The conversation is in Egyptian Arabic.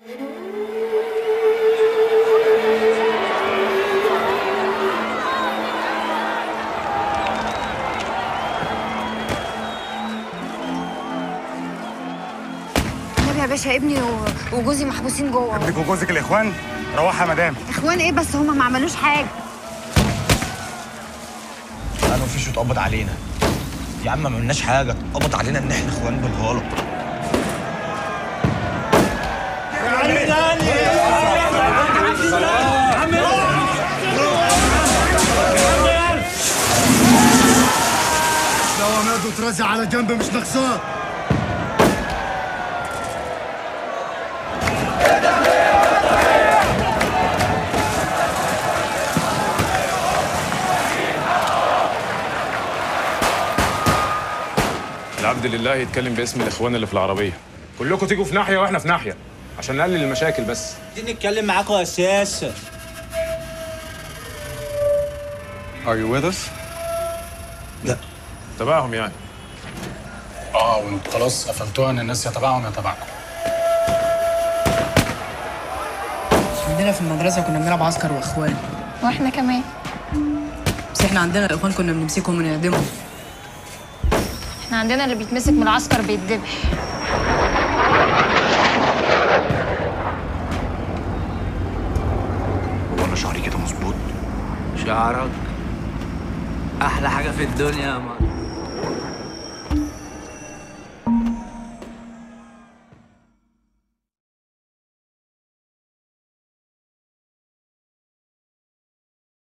النبي يا باشا ابني و- وجوزي محبوسين جوه ابنك وجوزك الاخوان روحها يا مدام اخوان ايه بس هما ما عملوش حاجه انا مفيش اتقبض علينا يا عم ما عملناش حاجه اتقبض علينا ان احنا اخوان بالغلط لو عماد وترزع على جنب مش ناقصاه العبد لله يتكلم باسم الاخوان اللي في العربيه كلكم تيجوا في ناحيه واحنا في ناحيه عشان نقلل المشاكل بس عايزين نتكلم معاكم اساسا Are you with us? تبعهم يعني اه وانتوا خلاص قفلتوها ان الناس يا تبعهم يا تبعكم عندنا في المدرسة كنا بنلعب عسكر وإخوان واحنا كمان بس إحنا عندنا الإخوان كنا بنمسكهم ونعدمهم احنا عندنا اللي بيتمسك من العسكر بيتذبح هو انا شعري كده مظبوط شعرك احلى حاجه في الدنيا يا مان